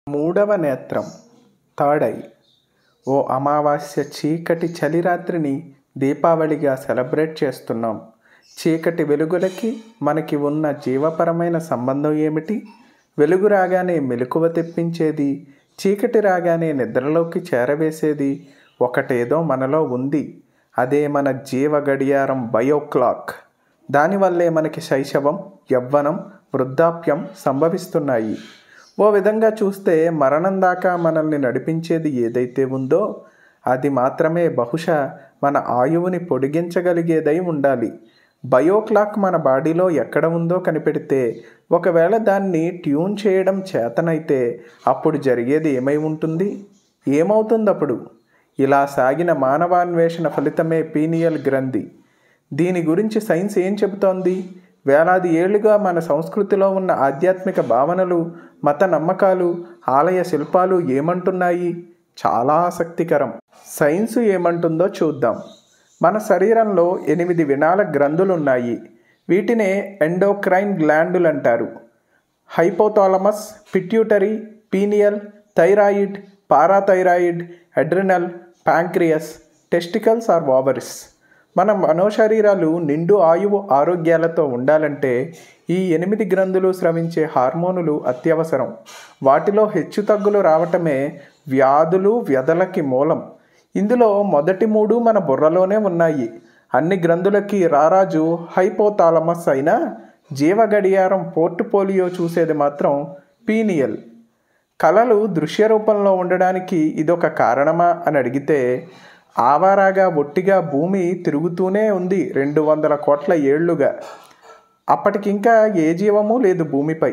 మూడవ నేత్రం third I O అమావాస్య చీకటి చలిరాత్రిని దీపావళిగా సెలబ్రేట్ చేస్తున్నాం చీకటి వెలుగులకి మనకి ఉన్న జీవపరమైన సంబంధం ఏమిటి వెలుగు రాగానే మెలకువ తెప్పించేది చీకటి రాగానే నిద్రలోకి చేరవేసేది ఒకటేదో మనలో ఉంది అదే మన జీవ గడియారం బయోక్లాక్ దానివల్లే మనకి శైశవం యవ్వనం వృద్ధాప్యం సంభవిస్తున్నాయి ఓ విధంగా చూస్తే మరణం దాకా మనల్ని నడిపించేది ఏదైతే ఉందో అది మాత్రమే బహుశా మన ఆయువుని పొడిగించగలిగేదై ఉండాలి బయోక్లాక్ మన బాడీలో ఎక్కడ ఉందో కనిపెడితే ఒకవేళ దాన్ని ట్యూన్ చేయడం చేతనైతే అప్పుడు జరిగేది ఏమై ఉంటుంది ఏమవుతుంది అప్పుడు ఇలా సాగిన మానవాన్వేషణ ఫలితమే పీనియల్ గ్రంథి దీని గురించి సైన్స్ ఏం చెబుతోంది వేలాది ఏళ్లుగా మన సంస్కృతిలో ఉన్న ఆధ్యాత్మిక భావనలు మత నమ్మకాలు ఆలయ శిల్పాలు ఏమంటున్నాయి చాలా ఆసక్తికరం సైన్స్ ఏమంటుందో చూద్దాం మన శరీరంలో ఎనిమిది వినాల గ్రంథులున్నాయి వీటినే ఎండోక్రైన్ గ్లాండులు అంటారు hypothalamus pituitary pineal thyroid parathyroid adrenal pancreas testicles or ovaries మన మనోశరీరాలు నిండు ఆయువు ఆరోగ్యాలతో ఉండాలంటే ఈ ఎనిమిది గ్రంథులు స్రవించే హార్మోనులు అత్యవసరం వాటిలో హెచ్చుతగ్గులు రావటమే వ్యాధులు వ్యధలకి మూలం ఇందులో మొదటి మూడు మన బుర్రలోనే ఉన్నాయి అన్ని గ్రంథులకి రారాజు హైపోతాలమస్ అయినా జీవ గడియారం పోర్టుపోలియో చూసేది మాత్రం పీనియల్ కళలు దృశ్య రూపంలో ఉండడానికి ఇదొక కారణమా అని అడిగితే ఆవారాగా ఒట్టిగా భూమి తిరుగుతూనే ఉంది రెండు వందల కోట్ల ఏళ్లుగా అప్పటికింకా ఏ జీవము లేదు భూమిపై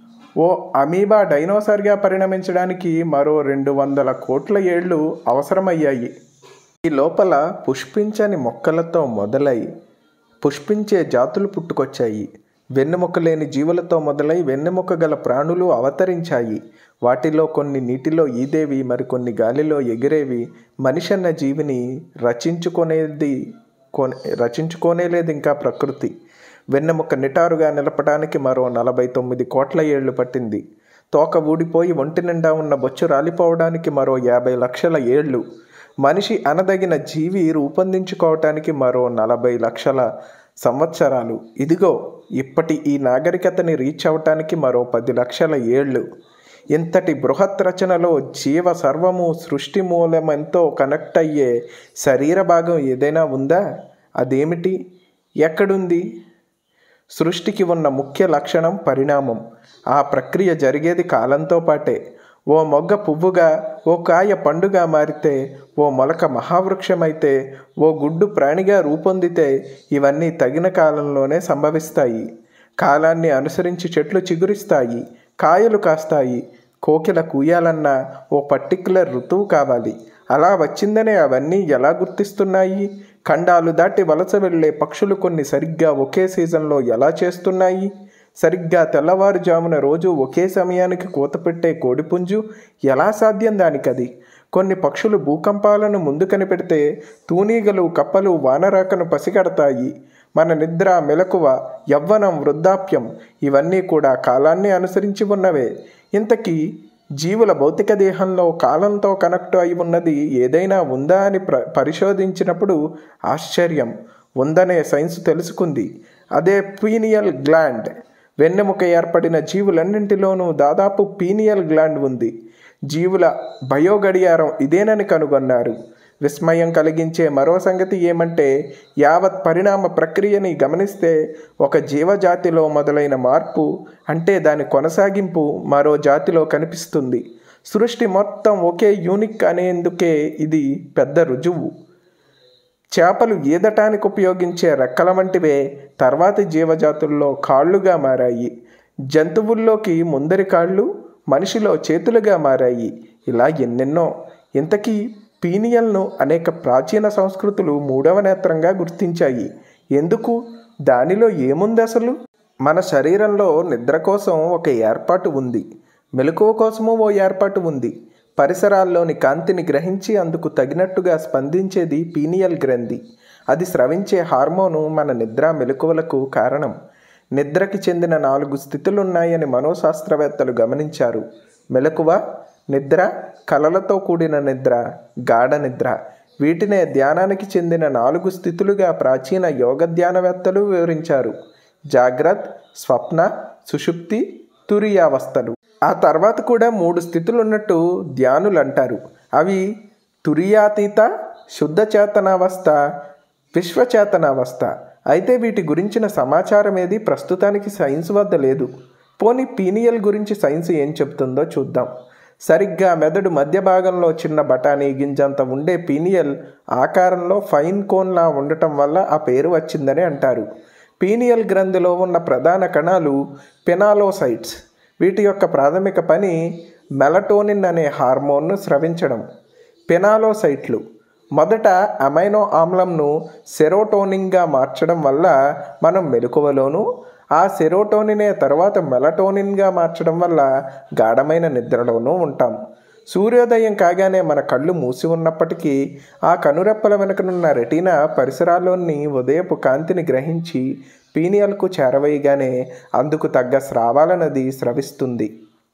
ఓ అమీబా డైనోసార్గా పరిణమించడానికి మరో రెండు వందల కోట్ల ఏళ్ళు అవసరమయ్యాయి ఈ లోపల పుష్పించని మొక్కలతో మొదలై పుష్పించే జాతులు పుట్టుకొచ్చాయి వెన్నెముక లేని జీవులతో మొదలై వెన్నెముక గల ప్రాణులు అవతరించాయి వాటిలో కొన్ని నీటిలో ఈదేవి మరికొన్ని గాలిలో ఎగిరేవి మనిషి అన్న జీవిని రచించుకునేది కొనే రచించుకోనేలేదు ఇంకా ప్రకృతి వెన్నెముక నిటారుగా నిలపడానికి మరో నలభై తొమ్మిది కోట్ల ఏళ్లు పట్టింది తోక ఊడిపోయి ఒంటి నిండా ఉన్న బొచ్చు రాలిపోవడానికి మరో యాభై లక్షల ఏళ్ళు మనిషి అనదగిన జీవి రూపొందించుకోవటానికి మరో నలభై లక్షల సంవత్సరాలు ఇదిగో ఇప్పటి ఈ నాగరికతని రీచ్ అవటానికి మరో పది లక్షల ఏళ్ళు ఇంతటి బృహత్ రచనలో జీవ సర్వము సృష్టి మూలమెంతో కనెక్ట్ అయ్యే శరీర భాగం ఏదైనా ఉందా అదేమిటి ఎక్కడుంది సృష్టికి ఉన్న ముఖ్య లక్షణం పరిణామం ఆ ప్రక్రియ జరిగేది కాలంతో పాటే ఓ మొగ్గ పువ్వుగా ఓ కాయ పండుగా మారితే ఓ మొలక మహావృక్షమైతే ఓ గుడ్డు ప్రాణిగా రూపొందితే ఇవన్నీ తగిన కాలంలోనే సంభవిస్తాయి కాలాన్ని అనుసరించి చెట్లు చిగురిస్తాయి కాయలు కాస్తాయి కోకిల కూయాలన్నా ఓ పర్టిక్యులర్ ఋతువు కావాలి అలా వచ్చిందనే అవన్నీ ఎలా గుర్తిస్తున్నాయి ఖండాలు దాటి వలస వెళ్ళే పక్షులు కొన్ని సరిగ్గా ఒకే సీజన్లో ఎలా చేస్తున్నాయి సరిగ్గా తెల్లవారుజామున రోజు ఒకే సమయానికి కూత పెట్టే కోడిపుంజు ఎలా సాధ్యం దానికది కొన్ని పక్షులు భూకంపాలను ముందు కనిపెడితే తూనీగలు కప్పలు వానరాకను పసిగడతాయి మన నిద్ర మెలకువ యవ్వనం వృద్ధాప్యం ఇవన్నీ కూడా కాలాన్ని అనుసరించి ఉన్నవే ఇంతకీ జీవుల భౌతిక దేహంలో కాలంతో కనెక్ట్ అయి ఉన్నది ఏదైనా ఉందా అని ప్ర పరిశోధించినప్పుడు ఆశ్చర్యం ఉందనే సైన్స్ తెలుసుకుంది అదే పీనియల్ గ్లాండ్ వెన్నెముక ఏర్పడిన జీవులన్నింటిలోనూ దాదాపు పీనియల్ గ్లాండ్ ఉంది జీవుల బయోగడియారం ఇదేనని కనుగొన్నారు విస్మయం కలిగించే మరో సంగతి ఏమంటే యావత్ పరిణామ ప్రక్రియని గమనిస్తే ఒక జీవజాతిలో మొదలైన మార్పు అంటే దాని కొనసాగింపు మరో జాతిలో కనిపిస్తుంది సృష్టి మొత్తం ఒకే యూనిక్ అనేందుకే ఇది పెద్ద రుజువు చేపలు ఈదటానికి ఉపయోగించే రెక్కల వంటివే తర్వాతి జీవజాతుల్లో కాళ్ళుగా మారాయి జంతువుల్లోకి ముందరి కాళ్ళు మనిషిలో చేతులుగా మారాయి ఇలా ఎన్నెన్నో ఇంతకీ పీనియల్ను అనేక ప్రాచీన సంస్కృతులు మూడవ నేత్రంగా గుర్తించాయి ఎందుకు దానిలో ఏముంది అసలు మన శరీరంలో నిద్ర కోసం ఒక ఏర్పాటు ఉంది మెలకువ కోసము ఓ ఏర్పాటు ఉంది పరిసరాల్లోని కాంతిని గ్రహించి అందుకు తగినట్టుగా స్పందించేది పీనియల్ గ్రంథి అది స్రవించే హార్మోను మన నిద్ర మెలకువలకు కారణం నిద్రకి చెందిన నాలుగు స్థితులున్నాయని మనోశాస్త్రవేత్తలు గమనించారు మెలకువ నిద్ర కలలతో కూడిన నిద్ర గాఢ నిద్ర వీటినే ధ్యానానికి చెందిన నాలుగు స్థితులుగా ప్రాచీన యోగ ధ్యానవేత్తలు వివరించారు జాగ్రత్ స్వప్న సుషుప్తి తురియావస్థలు ఆ తర్వాత కూడా మూడు స్థితులు ఉన్నట్టు ధ్యానులు అంటారు అవి తురియాతీత శుద్ధ చేతనావస్థ విశ్వచేతనావస్థ అయితే వీటి గురించిన సమాచారం ఏది ప్రస్తుతానికి సైన్స్ వద్ద లేదు పోనీ పీనియల్ గురించి సైన్స్ ఏం చెప్తుందో చూద్దాం సరిగ్గా మెదడు మధ్య భాగంలో చిన్న బఠానీ గింజంత ఉండే పీనియల్ ఆకారంలో ఫైన్ కోన్లా ఉండటం వల్ల ఆ పేరు వచ్చిందని అంటారు పీనియల్ గ్రంథిలో ఉన్న ప్రధాన కణాలు పెనాలోసైట్స్ వీటి యొక్క ప్రాథమిక పని మెలటోనిన్ అనే హార్మోన్ను స్రవించడం పెనాలోసైట్లు మొదట అమైనో ఆమ్లంను సెరోటోనిన్గా మార్చడం వల్ల మనం మెలకువలోను ఆ సెరోటోనినే తర్వాత మెలటోనిన్గా మార్చడం వల్ల గాఢమైన నిద్రలోనూ ఉంటాం సూర్యోదయం కాగానే మన కళ్ళు మూసి ఉన్నప్పటికీ ఆ కనురెప్పల వెనుకనున్న రెటీనా పరిసరాల్లోని ఉదయపు కాంతిని గ్రహించి పీనియల్కు చేరవేయగానే అందుకు తగ్గ స్రావాల నది స్రవిస్తుంది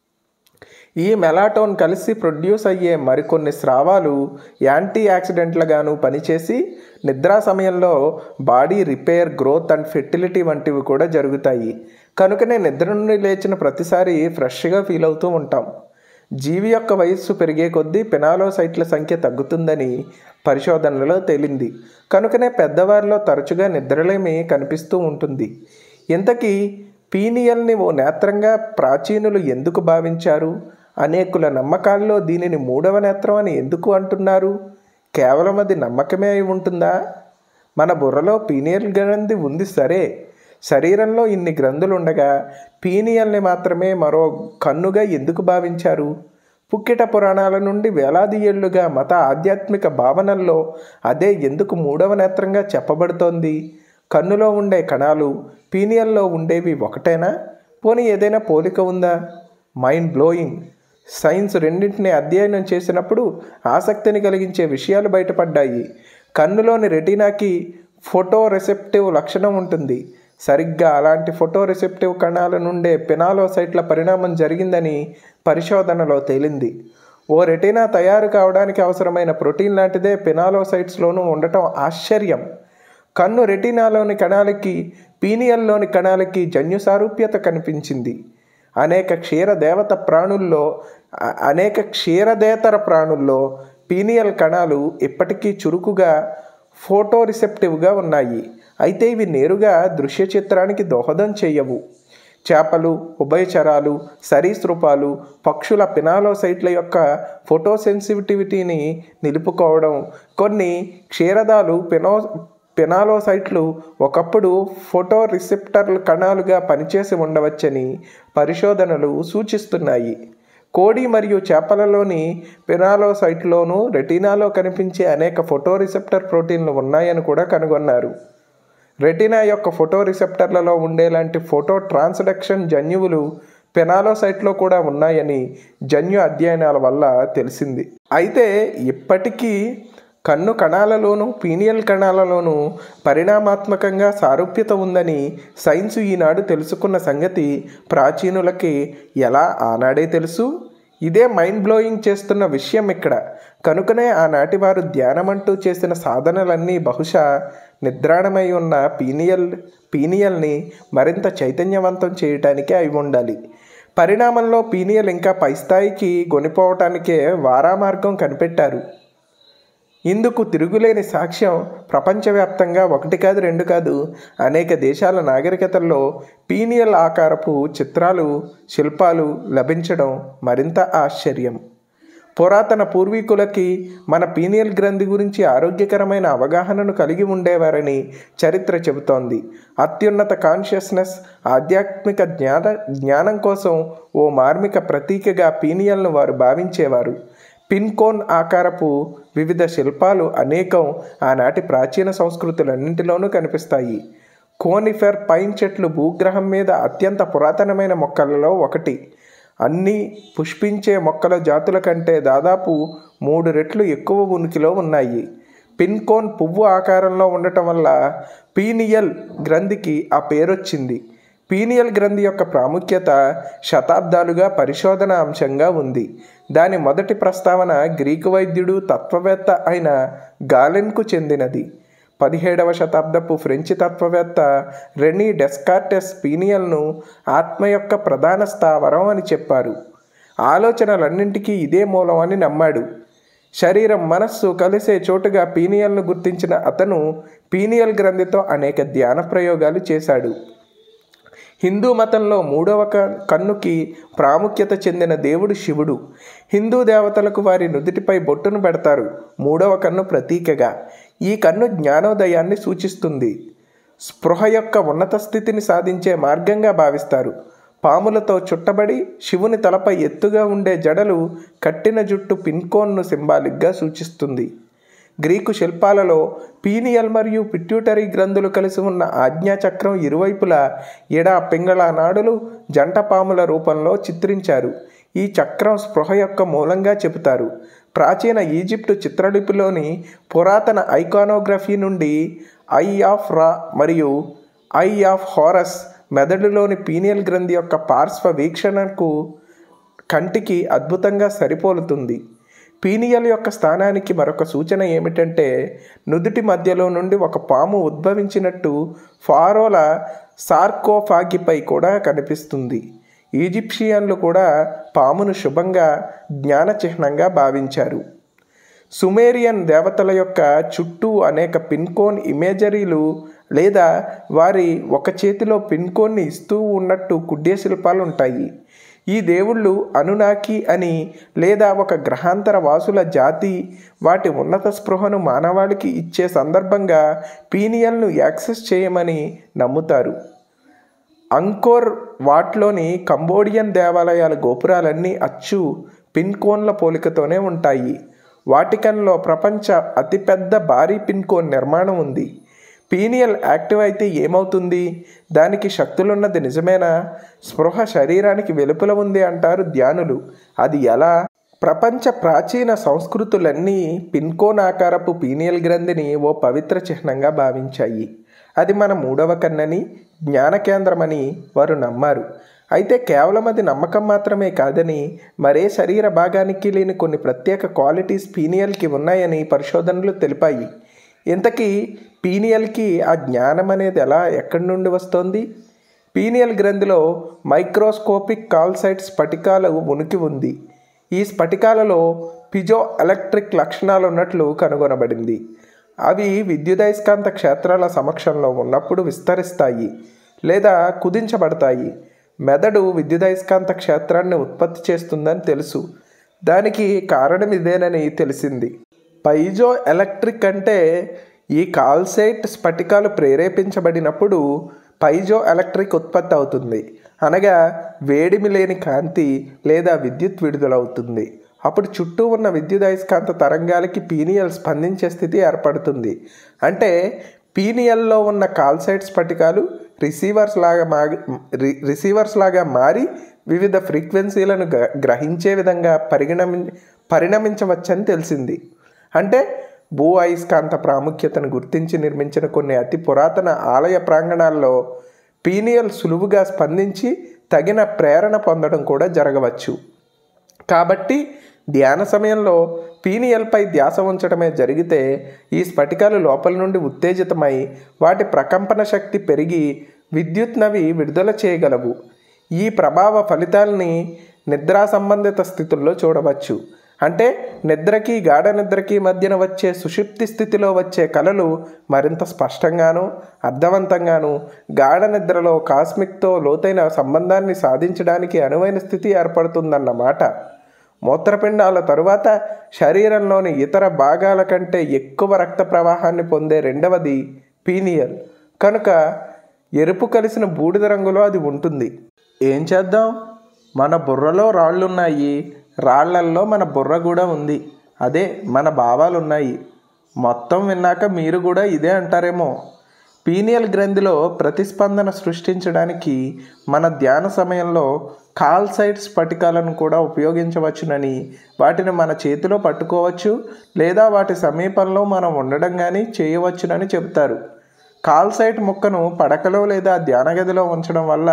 ఈ మెలాటోన్ కలిసి ప్రొడ్యూస్ అయ్యే మరికొన్ని స్రావాలు యాంటీ యాక్సిడెంట్లుగాను పనిచేసి నిద్రా సమయంలో body repair growth and fertility వంటివి కూడా జరుగుతాయి కనుకనే నిద్ర నుండి లేచిన ప్రతిసారి ఫ్రెష్గా ఫీల్ అవుతూ ఉంటాం జీవి యొక్క వయస్సు పెరిగే కొద్దీ పెనాలోసైట్ల సంఖ్య తగ్గుతుందని పరిశోధనలో తేలింది కనుకనే పెద్దవారిలో తరచుగా నిద్రలేమి కనిపిస్తూ ఉంటుంది ఇంతకీ పీనియల్ని ఓ నేత్రంగా ప్రాచీనులు ఎందుకు భావించారు అనేకుల నమ్మకాల్లో దీనిని మూడవ నేత్రం అని ఎందుకు అంటున్నారు కేవలం అది నమ్మకమే అయి ఉంటుందా మన బుర్రలో పీనియల్ గ్రంథి ఉంది సరే శరీరంలో ఇన్ని గ్రంథులు ఉండగా పీనియల్ని మాత్రమే మరో కన్నుగా ఎందుకు భావించారు పుక్కిట పురాణాల నుండి వేలాది ఏళ్లుగా మత ఆధ్యాత్మిక భావనల్లో అదే ఎందుకు మూడవ నేత్రంగా చెప్పబడుతోంది కన్నులో ఉండే కణాలు పీనియల్లో ఉండేవి ఒకటేనా పోనీ ఏదైనా పోలిక ఉందా మైండ్ బ్లోయింగ్ సైన్స్ రెండింటిని అధ్యయనం చేసినప్పుడు ఆసక్తిని కలిగించే విషయాలు బయటపడ్డాయి కన్నులోని రెటీనాకి ఫోటో రిసెప్టివ్ లక్షణం ఉంటుంది సరిగ్గా అలాంటి ఫోటో రిసెప్టివ్ కణాల నుండే పెనాలోసైట్ల పరిణామం జరిగిందని పరిశోధనలో తేలింది ఓ రెటీనా తయారు కావడానికి అవసరమైన ప్రోటీన్ లాంటిదే పెనాలోసైట్స్లోనూ ఉండటం ఆశ్చర్యం కన్ను రెటీనాలోని కణాలకి పీనియల్లోని కణాలకి జన్యు సారూప్యత కనిపించింది అనేక క్షీరదేవత ప్రాణుల్లో అనేక క్షీరదేతర ప్రాణుల్లో పీనియల్ కణాలు ఇప్పటికీ చురుకుగా ఫోటో రిసెప్టివ్గా ఉన్నాయి అయితే ఇవి నేరుగా దృశ్య చిత్రానికి దోహదం చేయవు చేపలు ఉభయచరాలు సరీసృపాలు పక్షుల పినాలోసైట్ల యొక్క ఫోటోసెన్సిటివిటీని నిలుపుకోవడం కొన్ని క్షీరదాలు పెనో పెనాలోసైట్లు ఒకప్పుడు ఫోటో రిసెప్టర్ కణాలుగా పనిచేసి ఉండవచ్చని పరిశోధనలు సూచిస్తున్నాయి కోడి మరియు చేపలలోని పెనాలోసైట్లోనూ రెటీనాలో కనిపించే అనేక ఫోటో రిసెప్టర్ ప్రోటీన్లు ఉన్నాయని కూడా కనుగొన్నారు రెటీనా యొక్క ఫోటో రిసెప్టర్లలో ఉండేలాంటి ఫోటో ట్రాన్స్డక్షన్ జన్యువులు పెనాలోసైట్లో కూడా ఉన్నాయని జన్యు అధ్యయనాల వల్ల తెలిసింది అయితే ఇప్పటికీ కన్ను కణాలలోనూ పీనియల్ కణాలలోనూ పరిణామాత్మకంగా సారూప్యత ఉందని సైన్సు ఈనాడు తెలుసుకున్న సంగతి ప్రాచీనులకి ఎలా ఆనాడే తెలుసు ఇదే మైండ్ బ్లోయింగ్ చేస్తున్న విషయం ఇక్కడ కనుకనే ఆనాటి వారు ధ్యానమంటూ చేసిన సాధనలన్నీ బహుశా నిద్రాణమై ఉన్న పీనియల్ పీనియల్ని మరింత చైతన్యవంతం చేయటానికే అయి ఉండాలి పరిణామంలో పీనియల్ ఇంకా పై స్థాయికి గొనిపోవటానికే వారామార్గం కనిపెట్టారు ఇందుకు తిరుగులేని సాక్ష్యం ప్రపంచవ్యాప్తంగా ఒకటి కాదు రెండు కాదు అనేక దేశాల నాగరికతల్లో పీనియల్ ఆకారపు చిత్రాలు శిల్పాలు లభించడం మరింత ఆశ్చర్యం పురాతన పూర్వీకులకి మన పీనియల్ గ్రంథి గురించి ఆరోగ్యకరమైన అవగాహనను కలిగి ఉండేవారని చరిత్ర చెబుతోంది అత్యున్నత కాన్షియస్నెస్ ఆధ్యాత్మిక జ్ఞాన జ్ఞానం కోసం ఓ మార్మిక ప్రతీకగా పీనియల్ను వారు భావించేవారు పిన్కోన్ ఆకారపు వివిధ శిల్పాలు అనేకం ఆనాటి ప్రాచీన సంస్కృతులన్నింటిలోనూ కనిపిస్తాయి కోనిఫెర్ పైన్ చెట్లు భూగ్రహం మీద అత్యంత పురాతనమైన మొక్కలలో ఒకటి అన్ని పుష్పించే మొక్కల జాతుల కంటే దాదాపు మూడు రెట్లు ఎక్కువ ఉనికిలో ఉన్నాయి పిన్కోన్ పువ్వు ఆకారంలో ఉండటం వల్ల పీనియల్ గ్రంథికి ఆ పేరొచ్చింది పీనియల్ గ్రంథి యొక్క ప్రాముఖ్యత శతాబ్దాలుగా పరిశోధన అంశంగా ఉంది దాని మొదటి ప్రస్తావన గ్రీకు వైద్యుడు తత్వవేత్త అయిన గాలెన్కు చెందినది పదిహేడవ శతాబ్దపు ఫ్రెంచి తత్వవేత్త రెనీ డెస్కార్టెస్ పీనియల్ను ఆత్మ యొక్క ప్రధాన స్థావరం అని చెప్పారు ఆలోచనలన్నింటికీ ఇదే మూలం అని నమ్మాడు శరీరం మనస్సు కలిసే చోటుగా పీనియల్ను గుర్తించిన అతను పీనియల్ గ్రంథితో అనేక ధ్యాన ప్రయోగాలు చేశాడు హిందూ మతంలో మూడవ కన్నుకి ప్రాముఖ్యత చెందిన దేవుడు శివుడు హిందూ దేవతలకు వారి నుదుటిపై బొట్టును పెడతారు మూడవ కన్ను ప్రతీకగా ఈ కన్ను జ్ఞానోదయాన్ని సూచిస్తుంది స్పృహ యొక్క ఉన్నత స్థితిని సాధించే మార్గంగా భావిస్తారు పాములతో చుట్టబడి శివుని తలపై ఎత్తుగా ఉండే జడలు కట్టిన జుట్టు పిన్కోన్ను సింబాలిక్గా సూచిస్తుంది గ్రీకు శిల్పాలలో పీనియల్ మరియు పిట్యూటరీ గ్రంథులు కలిసి ఉన్న ఆజ్ఞాచక్రం ఇరువైపులా ఎడ పింగళ నాడులు జంట పాముల రూపంలో చిత్రించారు ఈ చక్రం స్పృహ యొక్క మూలంగా చెబుతారు ప్రాచీన ఈజిప్టు చిత్రలిపిలోని పురాతన ఐకానోగ్రఫీ నుండి ఐ ఆఫ్ రా మరియు ఐ ఆఫ్ హారస్ మెదడులోని పీనియల్ గ్రంథి యొక్క పార్శ్వ వీక్షణకు కంటికి అద్భుతంగా సరిపోలుతుంది పీనియల్ యొక్క స్థానానికి మరొక సూచన ఏమిటంటే నుదుటి మధ్యలో నుండి ఒక పాము ఉద్భవించినట్టు ఫారోల సార్కోఫాగిపై కూడా కనిపిస్తుంది ఈజిప్షియన్లు కూడా పామును శుభంగా జ్ఞాన చిహ్నంగా భావించారు సుమేరియన్ దేవతల యొక్క చుట్టూ అనేక పిన్కోన్ ఇమేజరీలు లేదా వారి ఒక చేతిలో పిన్కోన్ని ఇస్తూ ఉన్నట్టు కుడ్య శిల్పాలు ఉంటాయి ఈ దేవుళ్ళు అనునాకి అని లేదా ఒక గ్రహాంతర వాసుల జాతి వాటి ఉన్నత స్పృహను మానవాళికి ఇచ్చే సందర్భంగా పీనియల్ను యాక్సెస్ చేయమని నమ్ముతారు అంకోర్ వాట్లోని కంబోడియన్ దేవాలయాల గోపురాలన్నీ అచ్చు పిన్కోన్ల పోలికతోనే ఉంటాయి వాటికన్లో ప్రపంచ అతిపెద్ద భారీ పిన్కోన్ నిర్మాణం ఉంది పీనియల్ యాక్టివ్ అయితే ఏమవుతుంది దానికి శక్తులున్నది నిజమేనా స్పృహ శరీరానికి వెలుపల ఉంది అంటారు ధ్యానులు అది ఎలా ప్రపంచ ప్రాచీన సంస్కృతులన్నీ పిన్కోన్ ఆకారపు పీనియల్ గ్రంథిని ఓ పవిత్ర చిహ్నంగా భావించాయి అది మన మూడవ కన్నని జ్ఞాన కేంద్రమని వారు నమ్మారు అయితే కేవలం అది నమ్మకం మాత్రమే కాదని మరే శరీర భాగానికి లేని కొన్ని ప్రత్యేక క్వాలిటీస్ పీనియల్కి ఉన్నాయని పరిశోధనలు తెలిపాయి ఇంతకీ పీనియల్కి ఆ జ్ఞానం అనేది ఎలా ఎక్కడి నుండి వస్తోంది పీనియల్ గ్రంథిలో మైక్రోస్కోపిక్ కాల్సైట్ స్ఫటికాలు ఉనికి ఉంది ఈ స్ఫటికాలలో పిజో ఎలక్ట్రిక్ లక్షణాలు ఉన్నట్లు కనుగొనబడింది అవి విద్యుదయస్కాంత క్షేత్రాల సమక్షంలో ఉన్నప్పుడు విస్తరిస్తాయి లేదా కుదించబడతాయి మెదడు విద్యుదయస్కాంత క్షేత్రాన్ని ఉత్పత్తి చేస్తుందని తెలుసు దానికి కారణం ఇదేనని తెలిసింది పైజో ఎలక్ట్రిక్ అంటే ఈ కాల్సైట్ స్ఫటికాలు ప్రేరేపించబడినప్పుడు పైజో ఎలక్ట్రిక్ ఉత్పత్తి అవుతుంది అనగా వేడిమి లేని కాంతి లేదా విద్యుత్ విడుదలవుతుంది అప్పుడు చుట్టూ ఉన్న విద్యుదయస్కాంత తరంగాలకి పీనియల్ స్పందించే స్థితి ఏర్పడుతుంది అంటే పీనియల్లో ఉన్న కాల్సైట్ స్ఫటికాలు రిసీవర్స్ లాగా మారి రిసీవర్స్ లాగా మారి వివిధ ఫ్రీక్వెన్సీలను గ్రహించే విధంగా పరిగణమి పరిణమించవచ్చని తెలిసింది అంటే భూ అయస్కాంత ప్రాముఖ్యతను గుర్తించి నిర్మించిన కొన్ని అతి పురాతన ఆలయ ప్రాంగణాల్లో పీనియల్ సులువుగా స్పందించి తగిన ప్రేరణ పొందడం కూడా జరగవచ్చు కాబట్టి ధ్యాన సమయంలో పీనియల్పై ధ్యాస ఉంచడమే జరిగితే ఈ స్ఫటికాలు లోపల నుండి ఉత్తేజితమై వాటి ప్రకంపన శక్తి పెరిగి విద్యుత్ నవి విడుదల చేయగలవు ఈ ప్రభావ ఫలితాలని నిద్రా సంబంధిత స్థితుల్లో చూడవచ్చు అంటే నిద్రకి గాఢ నిద్రకి మధ్యన వచ్చే సుషుప్తి స్థితిలో వచ్చే కళలు మరింత స్పష్టంగాను అర్థవంతంగాను గాఢ నిద్రలో కాస్మిక్తో లోతైన సంబంధాన్ని సాధించడానికి అనువైన స్థితి ఏర్పడుతుందన్నమాట మూత్రపిండాల తరువాత శరీరంలోని ఇతర భాగాల కంటే ఎక్కువ రక్త ప్రవాహాన్ని పొందే రెండవది పీనియల్ కనుక ఎరుపు కలిసిన బూడిద రంగులో అది ఉంటుంది ఏం చేద్దాం మన బుర్రలో రాళ్ళున్నాయి రాళ్లల్లో మన బుర్ర కూడా ఉంది అదే మన భావాలు ఉన్నాయి మొత్తం విన్నాక మీరు కూడా ఇదే అంటారేమో పీనియల్ గ్రంథిలో ప్రతిస్పందన సృష్టించడానికి మన ధ్యాన సమయంలో కాల్సైట్ స్ఫటికాలను కూడా ఉపయోగించవచ్చునని వాటిని మన చేతిలో పట్టుకోవచ్చు లేదా వాటి సమీపంలో మనం ఉండడం కానీ చేయవచ్చునని చెబుతారు కాల్సైట్ ముక్కను పడకలో లేదా ధ్యాన గదిలో ఉంచడం వల్ల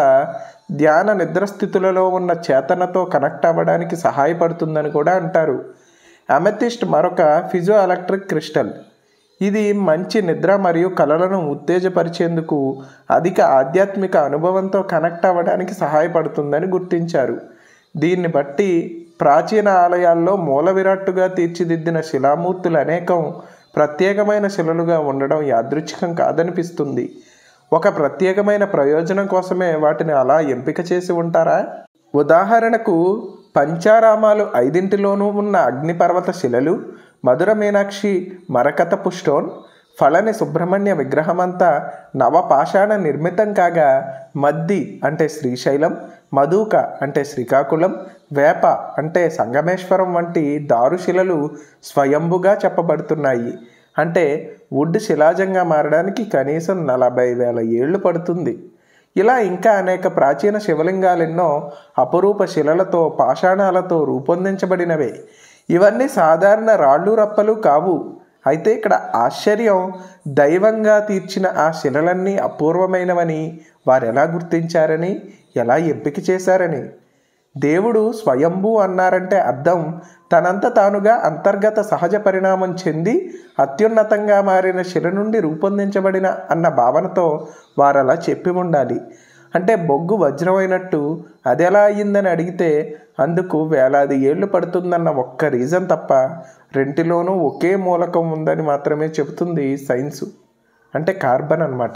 ధ్యాన నిద్ర స్థితులలో ఉన్న చేతనతో కనెక్ట్ అవ్వడానికి సహాయపడుతుందని కూడా అంటారు అమెథిస్ట్ మరొక ఫిజో ఎలక్ట్రిక్ క్రిస్టల్ ఇది మంచి నిద్ర మరియు కళలను ఉత్తేజపరిచేందుకు అధిక ఆధ్యాత్మిక అనుభవంతో కనెక్ట్ అవ్వడానికి సహాయపడుతుందని గుర్తించారు దీన్ని బట్టి ప్రాచీన ఆలయాల్లో మూల విరాట్టుగా తీర్చిదిద్దిన శిలామూర్తులు అనేకం ప్రత్యేకమైన శిలలుగా ఉండడం యాదృచ్ఛికం కాదనిపిస్తుంది ఒక ప్రత్యేకమైన ప్రయోజనం కోసమే వాటిని అలా ఎంపిక చేసి ఉంటారా ఉదాహరణకు పంచారామాలు ఐదింటిలోనూ ఉన్న అగ్నిపర్వత శిలలు మధుర మీనాక్షి మరకతపు స్టోన్ ఫళని సుబ్రహ్మణ్య విగ్రహమంతా నవపాషాణ నిర్మితం కాగా మద్ది అంటే శ్రీశైలం మధుక అంటే శ్రీకాకుళం వేప అంటే సంగమేశ్వరం వంటి దారుశిలలు స్వయంభుగా చెప్పబడుతున్నాయి అంటే వుడ్ శిలాజంగా మారడానికి కనీసం నలభై వేల ఏళ్ళు పడుతుంది ఇలా ఇంకా అనేక ప్రాచీన శివలింగాలెన్నో అపరూప శిలలతో పాషాణాలతో రూపొందించబడినవే ఇవన్నీ సాధారణ రాళ్ళు రప్పలు కావు అయితే ఇక్కడ ఆశ్చర్యం దైవంగా తీర్చిన ఆ శిలలన్నీ అపూర్వమైనవని వారు ఎలా గుర్తించారని ఎలా ఎంపిక చేశారని దేవుడు స్వయంభూ అన్నారంటే అర్థం తనంత తానుగా అంతర్గత సహజ పరిణామం చెంది అత్యున్నతంగా మారిన శిల నుండి రూపొందించబడిన అన్న భావనతో వారలా చెప్పి ఉండాలి అంటే బొగ్గు వజ్రమైనట్టు అది ఎలా అయ్యిందని అడిగితే అందుకు వేలాది ఏళ్ళు పడుతుందన్న ఒక్క రీజన్ తప్ప రెంటిలోనూ ఒకే మూలకం ఉందని మాత్రమే చెబుతుంది సైన్సు అంటే కార్బన్ అన్నమాట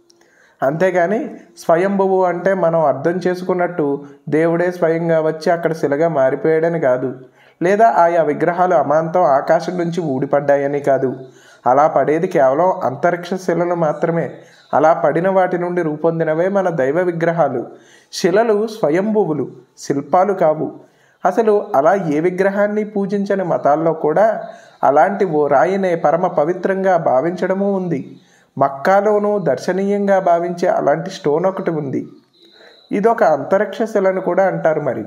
అంతేగాని స్వయంభువు అంటే మనం అర్థం చేసుకున్నట్టు దేవుడే స్వయంగా వచ్చి అక్కడ శిలగా మారిపోయాడని కాదు లేదా ఆయా విగ్రహాలు అమాంతం ఆకాశం నుంచి ఊడిపడ్డాయని కాదు అలా పడేది కేవలం అంతరిక్ష శిలలు మాత్రమే అలా పడిన వాటి నుండి రూపొందినవే మన దైవ విగ్రహాలు శిలలు స్వయంభువులు శిల్పాలు కావు అసలు అలా ఏ విగ్రహాన్ని పూజించని మతాల్లో కూడా అలాంటి ఓ రాయినే పరమ పవిత్రంగా భావించడము ఉంది మక్కాలోనూ దర్శనీయంగా భావించే అలాంటి స్టోన్ ఒకటి ఉంది ఇదొక అంతరిక్ష శిలను కూడా అంటారు మరి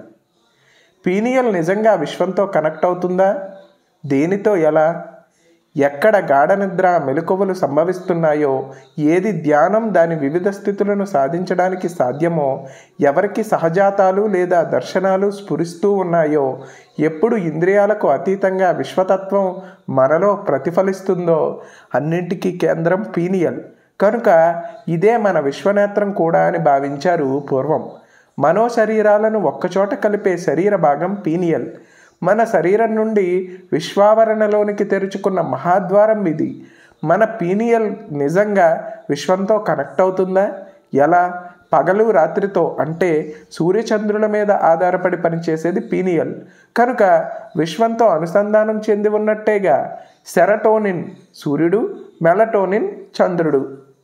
పీనియల్ నిజంగా విశ్వంతో కనెక్ట్ అవుతుందా దేనితో ఎలా ఎక్కడ గాఢ నిద్ర మెలకువలు సంభవిస్తున్నాయో ఏది ధ్యానం దాని వివిధ స్థితులను సాధించడానికి సాధ్యమో ఎవరికి సహజాతాలు లేదా దర్శనాలు స్ఫురిస్తూ ఉన్నాయో ఎప్పుడు ఇంద్రియాలకు అతీతంగా విశ్వతత్వం మనలో ప్రతిఫలిస్తుందో అన్నింటికీ కేంద్రం పీనియల్ కనుక ఇదే మన విశ్వనేత్రం కూడా అని భావించారు పూర్వం మనో శరీరాలను ఒక్కచోట కలిపే శరీర భాగం పీనియల్ మన శరీరం నుండి విశ్వావరణలోనికి తెరుచుకున్న మహాద్వారం ఇది మన పీనియల్ నిజంగా విశ్వంతో కనెక్ట్ అవుతుందా ఎలా పగలు రాత్రితో అంటే సూర్యచంద్రుల మీద ఆధారపడి పనిచేసేది పీనియల్ కనుక విశ్వంతో అనుసంధానం చెంది ఉన్నట్టేగా సెరటోనిన్ సూర్యుడు మెలటోనిన్ చంద్రుడు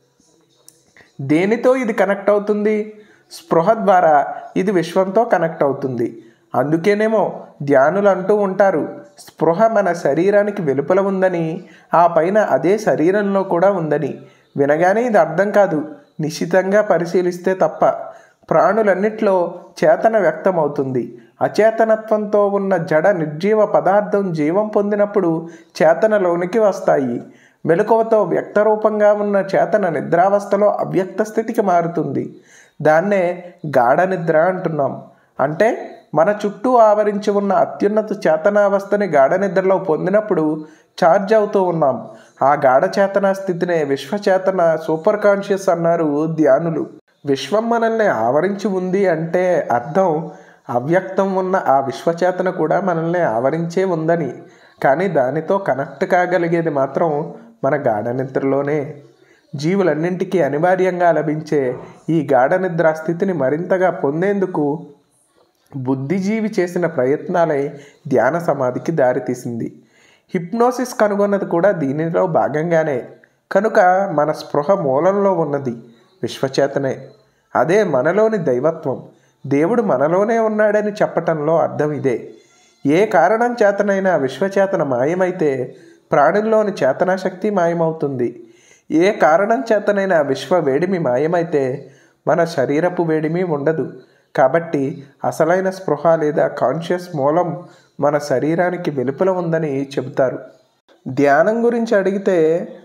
దేనితో ఇది కనెక్ట్ అవుతుంది స్పృహ ద్వారా ఇది విశ్వంతో కనెక్ట్ అవుతుంది అందుకేనేమో ధ్యానులు అంటూ ఉంటారు స్పృహ మన శరీరానికి వెలుపల ఉందని ఆ పైన అదే శరీరంలో కూడా ఉందని వినగానే ఇది అర్థం కాదు నిశ్చితంగా పరిశీలిస్తే తప్ప ప్రాణులన్నిట్లో చేతన వ్యక్తమవుతుంది అచేతనత్వంతో ఉన్న జడ నిర్జీవ పదార్థం జీవం పొందినప్పుడు చేతనలోనికి వస్తాయి మెలకువతో వ్యక్తరూపంగా ఉన్న చేతన నిద్రావస్థలో అవ్యక్త స్థితికి మారుతుంది దాన్నే గాఢ నిద్ర అంటున్నాం అంటే మన చుట్టూ ఆవరించి ఉన్న అత్యున్నత చేతనావస్థని గాఢ నిద్రలో పొందినప్పుడు ఛార్జ్ అవుతూ ఉన్నాం ఆ గాఢ చేతన స్థితినే విశ్వచేతన సూపర్ కాన్షియస్ అన్నారు ధ్యానులు విశ్వం మనల్ని ఆవరించి ఉంది అంటే అర్థం అవ్యక్తం ఉన్న ఆ విశ్వచేతన కూడా మనల్ని ఆవరించే ఉందని కానీ దానితో కనెక్ట్ కాగలిగేది మాత్రం మన గాఢ నిద్రలోనే జీవులన్నింటికీ అనివార్యంగా లభించే ఈ గాఢ నిద్ర స్థితిని మరింతగా పొందేందుకు బుద్ధిజీవి చేసిన ప్రయత్నాలే ధ్యాన సమాధికి దారితీసింది హిప్నోసిస్ కనుగొన్నది కూడా దీనిలో భాగంగానే కనుక మన స్పృహ మూలంలో ఉన్నది విశ్వచేతనే అదే మనలోని దైవత్వం దేవుడు మనలోనే ఉన్నాడని చెప్పటంలో అర్థం ఇదే ఏ కారణం చేతనైనా విశ్వచేతన మాయమైతే ప్రాణుల్లోని చేతనాశక్తి మాయమవుతుంది ఏ కారణం చేతనైనా విశ్వ వేడిమి మాయమైతే మన శరీరపు వేడిమి ఉండదు కాబట్టి అసలైన స్పృహ లేదా కాన్షియస్ మూలం మన శరీరానికి వెలుపల ఉందని చెబుతారు ధ్యానం గురించి అడిగితే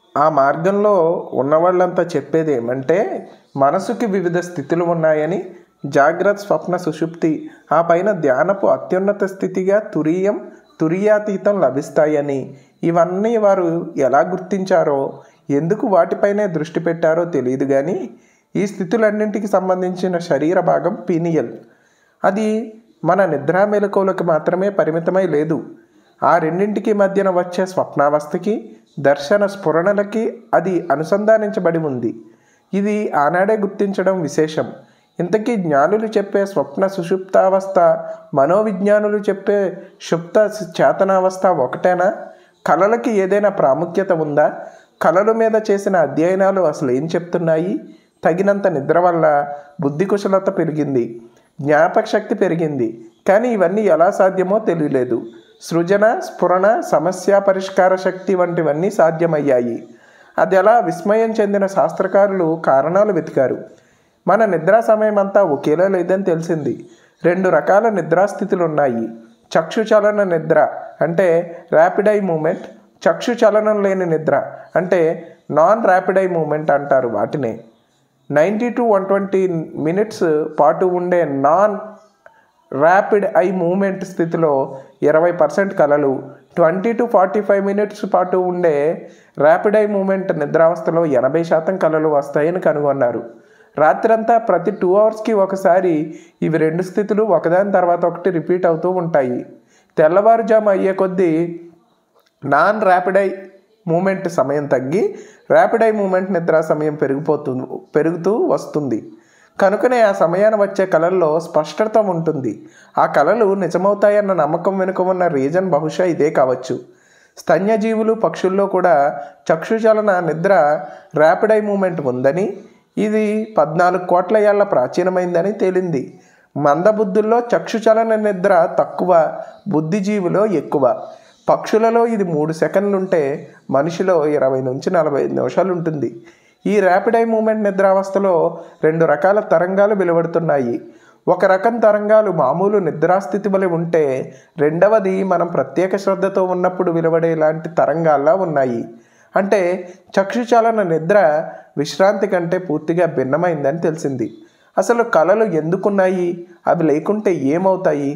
ఆ మార్గంలో ఉన్నవాళ్ళంతా చెప్పేది ఏమంటే మనసుకి వివిధ స్థితులు ఉన్నాయని జాగ్రత్త స్వప్న సుషుప్తి ఆ పైన ధ్యానపు అత్యున్నత స్థితిగా తురీయం తురియాతీతం లభిస్తాయని ఇవన్నీ వారు ఎలా గుర్తించారో ఎందుకు వాటిపైనే దృష్టి పెట్టారో తెలియదు కానీ ఈ స్థితులన్నింటికి సంబంధించిన శరీర భాగం పీనియల్ అది మన నిద్రా మెలకువలకు మాత్రమే పరిమితమై లేదు ఆ రెండింటికి మధ్యన వచ్చే స్వప్నావస్థకి దర్శన స్ఫురణలకి అది అనుసంధానించబడి ఉంది ఇది ఆనాడే గుర్తించడం విశేషం ఇంతకీ జ్ఞానులు చెప్పే స్వప్న సుషుప్తావస్థ మనోవిజ్ఞానులు చెప్పే షుప్త చేతనావస్థ ఒకటేనా కళలకి ఏదైనా ప్రాముఖ్యత ఉందా కళల మీద చేసిన అధ్యయనాలు అసలు ఏం చెప్తున్నాయి తగినంత నిద్ర వల్ల బుద్ధి కుశలత పెరిగింది జ్ఞాపక శక్తి పెరిగింది కానీ ఇవన్నీ ఎలా సాధ్యమో తెలియలేదు సృజన స్ఫురణ సమస్య పరిష్కార శక్తి వంటివన్నీ సాధ్యమయ్యాయి అది ఎలా విస్మయం చెందిన శాస్త్రకారులు కారణాలు వెతికారు మన నిద్రా సమయం అంతా ఒకేలా లేదని తెలిసింది రెండు రకాల నిద్రాస్థితులు ఉన్నాయి చక్షు చలన నిద్ర అంటే ర్యాపిడ్ ఐ మూమెంట్ చక్షు చలనం లేని నిద్ర అంటే నాన్ ర్యాపిడ్ ఐ మూమెంట్ అంటారు వాటినే ninety to one twenty minutes పాటు ఉండే నాన్ ర్యాపిడ్ ఐ మూమెంట్ స్థితిలో ఇరవై పర్సెంట్ కలలు twenty to forty five minutes పాటు ఉండే ర్యాపిడ్ ఐ మూమెంట్ నిద్రావస్థలో ఎనభై శాతం కలలు వస్తాయని కనుగొన్నారు రాత్రంతా ప్రతి టూ అవర్స్కి ఒకసారి ఇవి రెండు స్థితులు ఒకదాని తర్వాత ఒకటి రిపీట్ అవుతూ ఉంటాయి తెల్లవారుజాము అయ్యే కొద్దీ నాన్ ర్యాపిడ్ ఐ మూమెంట్ సమయం తగ్గి ర్యాపిడ్ ఐ మూమెంట్ నిద్ర సమయం పెరిగిపోతుంది పెరుగుతూ వస్తుంది కనుకనే ఆ సమయాన వచ్చే కళల్లో స్పష్టత ఉంటుంది ఆ కళలు నిజమవుతాయన్న నమ్మకం వెనుక ఉన్న రీజన్ బహుశా ఇదే కావచ్చు స్తన్యజీవులు పక్షుల్లో కూడా చక్షుచలన నిద్ర ర్యాపిడ్ ఐ మూమెంట్ ఉందని ఇది పద్నాలుగు కోట్ల ఏళ్ల ప్రాచీనమైందని తేలింది మందబుద్ధుల్లో చక్షుచలన నిద్ర తక్కువ బుద్ధిజీవులో ఎక్కువ పక్షులలో ఇది మూడు సెకండ్లుంటే మనిషిలో ఇరవై నుంచి నలభై ఐదు నిమిషాలు ఉంటుంది ఈ ర్యాపిడ్ ఐ మూమెంట్ నిద్రావస్థలో రెండు రకాల తరంగాలు వెలువడుతున్నాయి ఒక రకం తరంగాలు మామూలు నిద్రాస్థితి వలె ఉంటే రెండవది మనం ప్రత్యేక శ్రద్ధతో ఉన్నప్పుడు వెలువడే లాంటి తరంగాల్లా ఉన్నాయి అంటే చక్షుచాలన నిద్ర విశ్రాంతి కంటే పూర్తిగా భిన్నమైందని తెలిసింది అసలు కళలు ఎందుకున్నాయి అవి లేకుంటే ఏమవుతాయి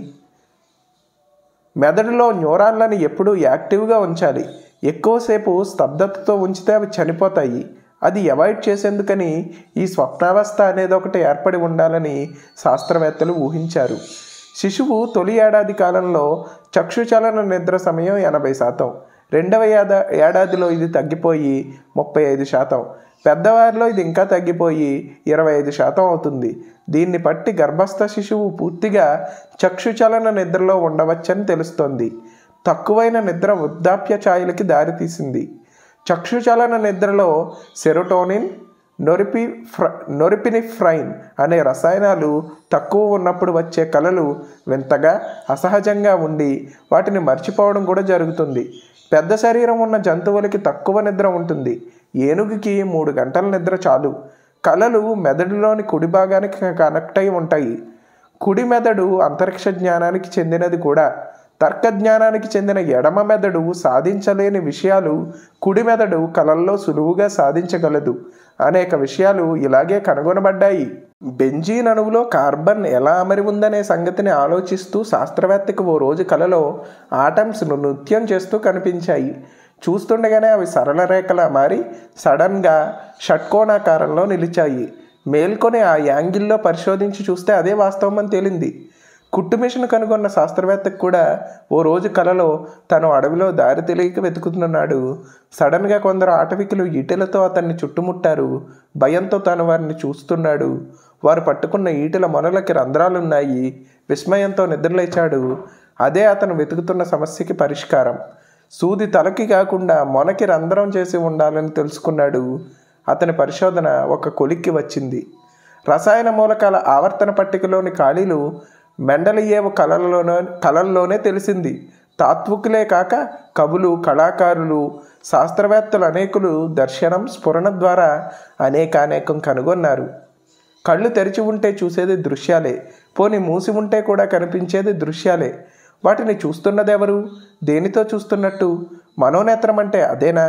మెదడులో న్యూరాన్లను ఎప్పుడూ యాక్టివ్గా ఉంచాలి ఎక్కువసేపు స్తబ్దతతో ఉంచితే అవి చనిపోతాయి అది అవాయిడ్ చేసేందుకని ఈ స్వప్నావస్థ అనేది ఒకటి ఏర్పడి ఉండాలని శాస్త్రవేత్తలు ఊహించారు శిశువు తొలి ఏడాది కాలంలో చక్షుచలన నిద్ర సమయం ఎనభై శాతం రెండవ ఏడా ఏడాదిలో ఇది తగ్గిపోయి ముప్పై ఐదు శాతం పెద్దవారిలో ఇది ఇంకా తగ్గిపోయి ఇరవై ఐదు శాతం అవుతుంది దీన్ని బట్టి గర్భస్థ శిశువు పూర్తిగా చక్షుచలన నిద్రలో ఉండవచ్చని తెలుస్తోంది తక్కువైన నిద్ర వృద్ధాప్య ఛాయలకి దారితీసింది చక్షుచలన నిద్రలో సెరోటోనిన్ నొరిపి ఫ్ర నొరిపినిఫ్రైన్ అనే రసాయనాలు తక్కువ ఉన్నప్పుడు వచ్చే కళలు వింతగా అసహజంగా ఉండి వాటిని మర్చిపోవడం కూడా జరుగుతుంది పెద్ద శరీరం ఉన్న జంతువులకి తక్కువ నిద్ర ఉంటుంది ఏనుగుకి మూడు గంటల నిద్ర చాలు కళలు మెదడులోని కుడి భాగానికి కనెక్ట్ అయి ఉంటాయి కుడి మెదడు అంతరిక్ష జ్ఞానానికి చెందినది కూడా తర్క జ్ఞానానికి చెందిన ఎడమ మెదడు సాధించలేని విషయాలు కుడి మెదడు కళల్లో సులువుగా సాధించగలదు అనేక విషయాలు ఇలాగే కనుగొనబడ్డాయి బెంజీన్ అణువులో కార్బన్ ఎలా అమరి ఉందనే సంగతిని ఆలోచిస్తూ శాస్త్రవేత్తకు ఓ రోజు కలలో ఆటమ్స్ను నృత్యం చేస్తూ కనిపించాయి చూస్తుండగానే అవి సరళ రేఖలా మారి సడన్గా షట్కోణాకారంలో నిలిచాయి మేల్కొని ఆ యాంగిల్లో పరిశోధించి చూస్తే అదే వాస్తవం అని తేలింది కుట్టు మిషన్ కనుగొన్న శాస్త్రవేత్తకు కూడా ఓ రోజు కలలో తను అడవిలో దారి తెలియక వెతుకుతున్నాడు సడన్గా కొందరు ఆటవికులు ఈటెలతో అతన్ని చుట్టుముట్టారు భయంతో తాను వారిని చూస్తున్నాడు వారు పట్టుకున్న ఈటెల మొనలకి రంధ్రాలున్నాయి విస్మయంతో నిద్రలేచాడు అదే అతను వెతుకుతున్న సమస్యకి పరిష్కారం సూది తలకి కాకుండా మొనకి రంధ్రం చేసి ఉండాలని తెలుసుకున్నాడు అతని పరిశోధన ఒక కొలిక్కి వచ్చింది రసాయన మూలకాల ఆవర్తన పట్టికలోని ఖాళీలు మెండలియేవ కళలలోనే కళల్లోనే తెలిసింది తాత్వికులే కాక కవులు కళాకారులు శాస్త్రవేత్తలు అనేకులు దర్శనం స్ఫురణ ద్వారా అనేకానేకం కనుగొన్నారు కళ్ళు తెరిచి ఉంటే చూసేది దృశ్యాలే పోని మూసి ఉంటే కూడా కనిపించేది దృశ్యాలే వాటిని చూస్తున్నదెవరు దేనితో చూస్తున్నట్టు మనోనేత్రం అంటే అదేనా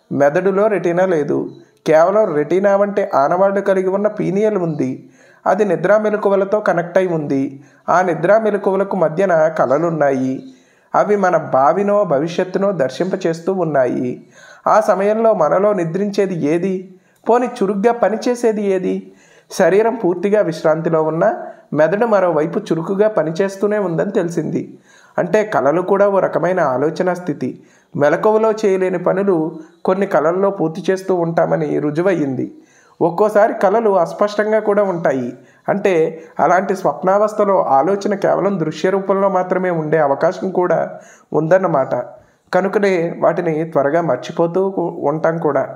మెదడులో రెటీనా లేదు కేవలం రెటీనా వంటి ఆనవాళ్లు కలిగి ఉన్న పీనియల్ ఉంది అది నిద్రా మెలకువలతో కనెక్ట్ అయి ఉంది ఆ నిద్రా మెలకువలకు మధ్యన కళలున్నాయి అవి మన భావినో భవిష్యత్తునో దర్శింపచేస్తూ ఉన్నాయి ఆ సమయంలో మనలో నిద్రించేది ఏది పోని చురుగ్గా పనిచేసేది ఏది శరీరం పూర్తిగా విశ్రాంతిలో ఉన్న మెదడు మరోవైపు చురుకుగా పనిచేస్తూనే ఉందని తెలిసింది అంటే కళలు కూడా ఓ రకమైన ఆలోచన స్థితి మెలకువలో చేయలేని పనులు కొన్ని కళల్లో పూర్తి చేస్తూ ఉంటామని రుజువయ్యింది ఒక్కోసారి కళలు అస్పష్టంగా కూడా ఉంటాయి అంటే అలాంటి స్వప్నావస్థలో ఆలోచన కేవలం దృశ్య రూపంలో మాత్రమే ఉండే అవకాశం కూడా ఉందన్నమాట కనుకనే వాటిని త్వరగా మర్చిపోతూ ఉంటాం కూడా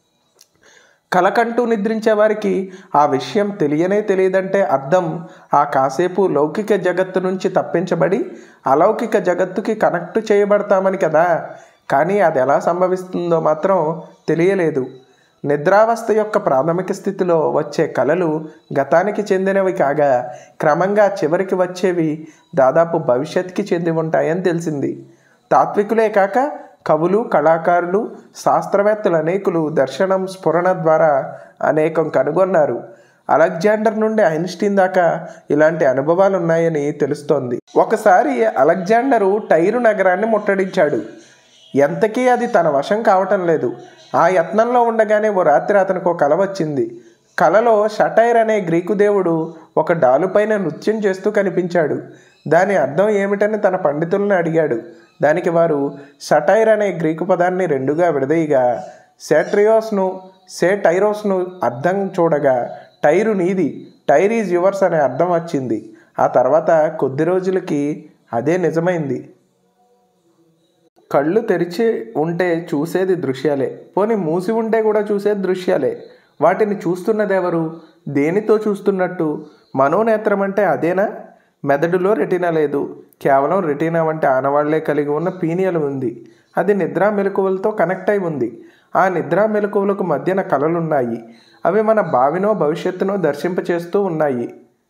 కలకంటూ నిద్రించే వారికి ఆ విషయం తెలియనే తెలియదంటే అర్థం ఆ కాసేపు లౌకిక జగత్తు నుంచి తప్పించబడి అలౌకిక జగత్తుకి కనెక్ట్ చేయబడతామని కదా కానీ అది ఎలా సంభవిస్తుందో మాత్రం తెలియలేదు నిద్రావస్థ యొక్క ప్రాథమిక స్థితిలో వచ్చే కళలు గతానికి చెందినవి కాగా క్రమంగా చివరికి వచ్చేవి దాదాపు భవిష్యత్తుకి చెంది ఉంటాయని తెలిసింది తాత్వికులే కాక కవులు కళాకారులు శాస్త్రవేత్తలు అనేకులు దర్శనం స్ఫురణ ద్వారా అనేకం కనుగొన్నారు అలెగ్జాండర్ నుండి ఐన్స్టీన్ దాకా ఇలాంటి అనుభవాలు ఉన్నాయని తెలుస్తోంది ఒకసారి అలెగ్జాండరు టైరు నగరాన్ని ముట్టడించాడు ఎంతకీ అది తన వశం కావటం లేదు ఆ యత్నంలో ఉండగానే ఓ రాత్రి అతనికి ఒక కల వచ్చింది కలలో షటైర్ అనే గ్రీకు దేవుడు ఒక డాలుపైన నృత్యం చేస్తూ కనిపించాడు దాని అర్థం ఏమిటని తన పండితులను అడిగాడు దానికి వారు సటైర్ అనే గ్రీకు పదాన్ని రెండుగా విడదీయగా సేట్రియోస్ను సే టైరోస్ను అర్థం చూడగా టైరు నీది టైర్ ఈజ్ యువర్స్ అనే అర్థం వచ్చింది ఆ తర్వాత కొద్ది రోజులకి అదే నిజమైంది కళ్ళు తెరిచి ఉంటే చూసేది దృశ్యాలే పోనీ మూసి ఉంటే కూడా చూసేది దృశ్యాలే వాటిని చూస్తున్నది ఎవరు దేనితో చూస్తున్నట్టు మనోనేత్రం అంటే అదేనా మెదడులో రెటీనా లేదు కేవలం రెటీనా వంటి ఆనవాళ్లే కలిగి ఉన్న పీనియల్ ఉంది అది నిద్రా మెలకువలతో కనెక్ట్ అయి ఉంది ఆ నిద్రా మెలకువలకు మధ్యన కళలున్నాయి అవి మన భావినో భవిష్యత్తునో దర్శింపచేస్తూ ఉన్నాయి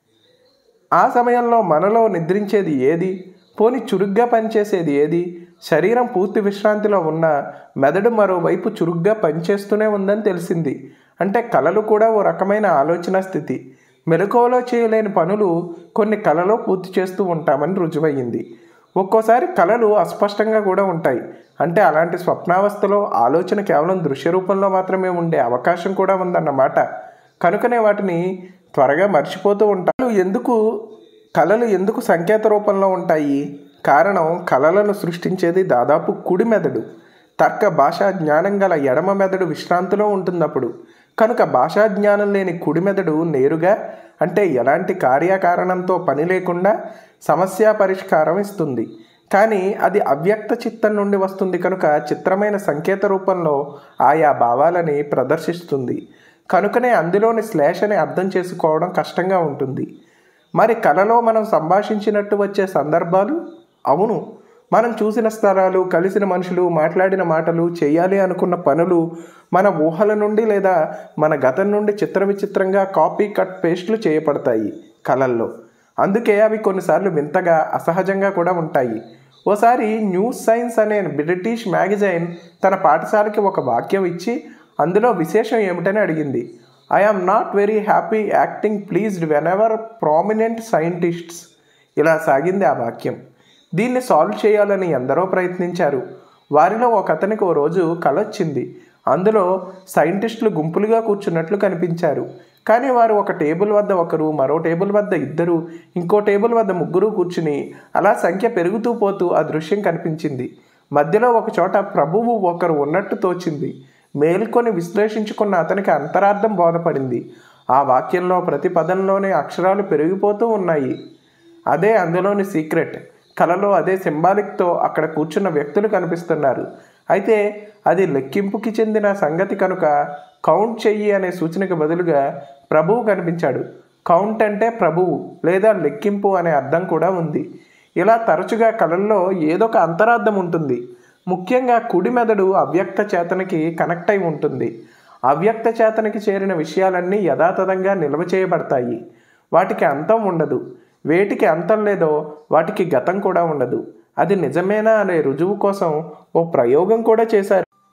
ఆ సమయంలో మనలో నిద్రించేది ఏది పోని చురుగ్గా పనిచేసేది ఏది శరీరం పూర్తి విశ్రాంతిలో ఉన్న మెదడు మరోవైపు చురుగ్గా పనిచేస్తూనే ఉందని తెలిసింది అంటే కళలు కూడా ఓ రకమైన ఆలోచన స్థితి మెలకువలో చేయలేని పనులు కొన్ని కళలో పూర్తి చేస్తూ ఉంటామని రుజువయ్యింది ఒక్కోసారి కళలు అస్పష్టంగా కూడా ఉంటాయి అంటే అలాంటి స్వప్నావస్థలో ఆలోచన కేవలం దృశ్య రూపంలో మాత్రమే ఉండే అవకాశం కూడా ఉందన్నమాట కనుకనే వాటిని త్వరగా మర్చిపోతూ ఉంటారు ఎందుకు కళలు ఎందుకు సంకేత రూపంలో ఉంటాయి కారణం కళలను సృష్టించేది దాదాపు కుడి మెదడు తర్క భాషా జ్ఞానం గల ఎడమ మెదడు విశ్రాంతిలో ఉంటున్నప్పుడు కనుక భాషా జ్ఞానం లేని కుడి మెదడు నేరుగా అంటే ఎలాంటి కార్యకారణంతో పని లేకుండా సమస్య పరిష్కారం ఇస్తుంది కానీ అది అవ్యక్త చిత్తం నుండి వస్తుంది కనుక చిత్రమైన సంకేత రూపంలో ఆయా భావాలని ప్రదర్శిస్తుంది కనుకనే అందులోని శ్లేషని అర్థం చేసుకోవడం కష్టంగా ఉంటుంది మరి కళలో మనం సంభాషించినట్టు వచ్చే సందర్భాలు అవును మనం చూసిన స్థలాలు కలిసిన మనుషులు మాట్లాడిన మాటలు చేయాలి అనుకున్న పనులు మన ఊహల నుండి లేదా మన గతం నుండి చిత్ర విచిత్రంగా కాపీ కట్ పేస్ట్లు చేయబడతాయి కళల్లో అందుకే అవి కొన్నిసార్లు వింతగా అసహజంగా కూడా ఉంటాయి ఓసారి న్యూస్ సైన్స్ అనే బ్రిటిష్ మ్యాగజైన్ తన పాఠశాలకి ఒక వాక్యం ఇచ్చి అందులో విశేషం ఏమిటని అడిగింది I am not very happy acting pleased whenever prominent scientists ఇలా సాగింది ఆ వాక్యం దీన్ని సాల్వ్ చేయాలని ఎందరో ప్రయత్నించారు వారిలో ఒక అతనికి ఓ రోజు కల వచ్చింది అందులో సైంటిస్టులు గుంపులుగా కూర్చున్నట్లు కనిపించారు కానీ వారు ఒక టేబుల్ వద్ద ఒకరు మరో టేబుల్ వద్ద ఇద్దరు ఇంకో టేబుల్ వద్ద ముగ్గురు కూర్చుని అలా సంఖ్య పెరుగుతూ పోతూ ఆ దృశ్యం కనిపించింది మధ్యలో ఒక చోట ప్రభువు ఒకరు ఉన్నట్టు తోచింది మేల్కొని విశ్లేషించుకున్న అతనికి అంతరార్థం బోధపడింది ఆ వాక్యంలో ప్రతి పదంలోనే అక్షరాలు పెరిగిపోతూ ఉన్నాయి అదే అందులోని సీక్రెట్ కళలో అదే సింబాలిక్తో అక్కడ కూర్చున్న వ్యక్తులు కనిపిస్తున్నారు అయితే అది లెక్కింపుకి చెందిన సంగతి కనుక కౌంట్ చెయ్యి అనే సూచనకు బదులుగా ప్రభువు కనిపించాడు కౌంట్ అంటే ప్రభువు లేదా లెక్కింపు అనే అర్థం కూడా ఉంది ఇలా తరచుగా కళల్లో ఏదో ఒక అంతరార్థం ఉంటుంది ముఖ్యంగా కుడి మెదడు అవ్యక్త చేతనకి కనెక్ట్ అయి ఉంటుంది అవ్యక్త చేతనకి చేరిన విషయాలన్నీ యథాతథంగా నిల్వ చేయబడతాయి వాటికి అంతం ఉండదు వేటికి అంతం లేదో వాటికి గతం కూడా ఉండదు అది నిజమేనా అనే రుజువు కోసం ఓ ప్రయోగం కూడా చేశారు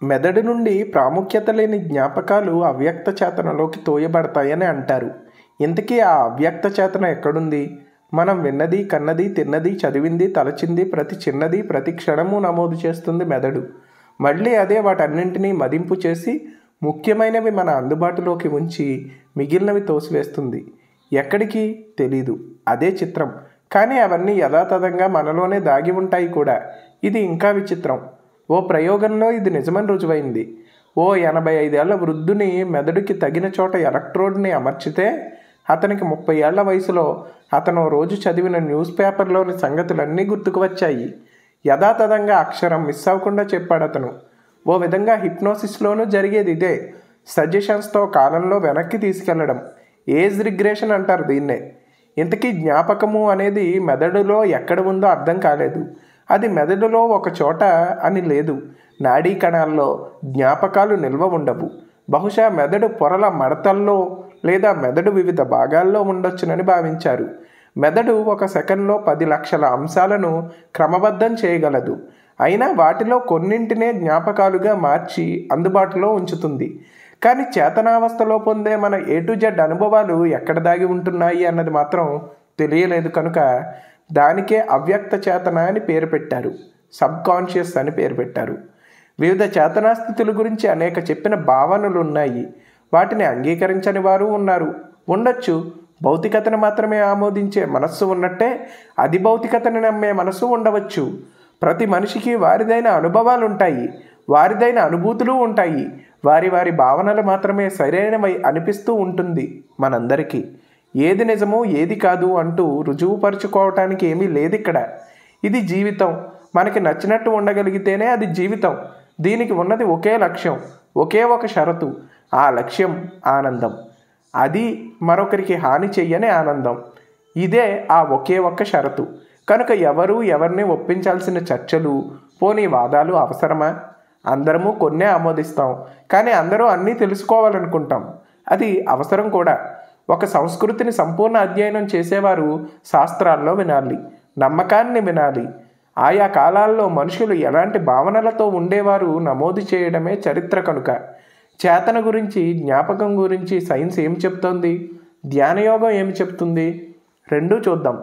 మెదడు నుండి ప్రాముఖ్యత లేని జ్ఞాపకాలు అవ్యక్త చేతనలోకి తోయబడతాయని అంటారు ఇంతకీ ఆ అవ్యక్త చేతన ఎక్కడుంది మనం విన్నది కన్నది తిన్నది చదివింది తలచింది ప్రతి చిన్నది ప్రతి క్షణము నమోదు చేస్తుంది మెదడు మళ్ళీ అదే వాటన్నింటినీ మదింపు చేసి ముఖ్యమైనవి మన అందుబాటులోకి ఉంచి మిగిలినవి తోసివేస్తుంది ఎక్కడికి తెలీదు అదే చిత్రం కానీ అవన్నీ యథాతథంగా మనలోనే దాగి ఉంటాయి కూడా ఇది ఇంకా విచిత్రం ఓ ప్రయోగంలో ఇది నిజమని రుజువైంది ఓ ఎనభై ఐదేళ్ల వృద్ధుని మెదడుకి తగిన చోట ఎలక్ట్రోడ్ని అమర్చితే అతనికి ముప్పై ఏళ్ల వయసులో అతను రోజు చదివిన న్యూస్ పేపర్లోని సంగతులన్నీ గుర్తుకు వచ్చాయి యథాతథంగా అక్షరం మిస్ అవ్వకుండా చెప్పాడు అతను ఓ విధంగా హిప్నోసిస్లోనూ జరిగేది ఇదే సజెషన్స్తో కాలంలో వెనక్కి తీసుకెళ్లడం ఏజ్ రిగ్రెషన్ అంటారు దీన్నే ఇంతకీ జ్ఞాపకము అనేది మెదడులో ఎక్కడ ఉందో అర్థం కాలేదు అది మెదడులో ఒక చోట అని లేదు నాడీ కణాల్లో జ్ఞాపకాలు నిల్వ ఉండవు బహుశా మెదడు పొరల మడతల్లో లేదా మెదడు వివిధ భాగాల్లో ఉండొచ్చునని భావించారు మెదడు ఒక సెకండ్లో పది లక్షల అంశాలను క్రమబద్ధం చేయగలదు అయినా వాటిలో కొన్నింటినే జ్ఞాపకాలుగా మార్చి అందుబాటులో ఉంచుతుంది కానీ చేతనావస్థలో పొందే మన ఏ టు జెడ్ అనుభవాలు ఎక్కడ దాగి ఉంటున్నాయి అన్నది మాత్రం తెలియలేదు కనుక దానికే అవ్యక్త చేతన అని పేరు పెట్టారు సబ్ కాన్షియస్ అని పేరు పెట్టారు వివిధ చేతనా స్థితుల గురించి అనేక చెప్పిన భావనలు ఉన్నాయి వాటిని అంగీకరించని వారు ఉన్నారు ఉండొచ్చు భౌతికతను మాత్రమే ఆమోదించే మనస్సు ఉన్నట్టే అది భౌతికతను నమ్మే మనస్సు ఉండవచ్చు ప్రతి మనిషికి వారిదైన అనుభవాలు ఉంటాయి వారిదైన అనుభూతులు ఉంటాయి వారి వారి భావనలు మాత్రమే సరైనవై అనిపిస్తూ ఉంటుంది మనందరికీ ఏది నిజమో ఏది కాదు అంటూ రుజువుపరుచుకోవటానికి ఏమీ లేదు ఇక్కడ ఇది జీవితం మనకి నచ్చినట్టు ఉండగలిగితేనే అది జీవితం దీనికి ఉన్నది ఒకే లక్ష్యం ఒకే ఒక షరతు ఆ లక్ష్యం ఆనందం అది మరొకరికి హాని చెయ్యని ఆనందం ఇదే ఆ ఒకే ఒక్క షరతు కనుక ఎవరు ఎవరిని ఒప్పించాల్సిన చర్చలు పోనీ వాదాలు అవసరమా అందరము కొన్నే ఆమోదిస్తాం కానీ అందరూ అన్నీ తెలుసుకోవాలనుకుంటాం అది అవసరం కూడా ఒక సంస్కృతిని సంపూర్ణ అధ్యయనం చేసేవారు శాస్త్రాల్లో వినాలి నమ్మకాన్ని వినాలి ఆయా కాలాల్లో మనుషులు ఎలాంటి భావనలతో ఉండేవారు నమోదు చేయడమే చరిత్ర కనుక చేతన గురించి జ్ఞాపకం గురించి సైన్స్ ఏం చెప్తోంది ధ్యానయోగం ఏమి చెప్తుంది రెండూ చూద్దాం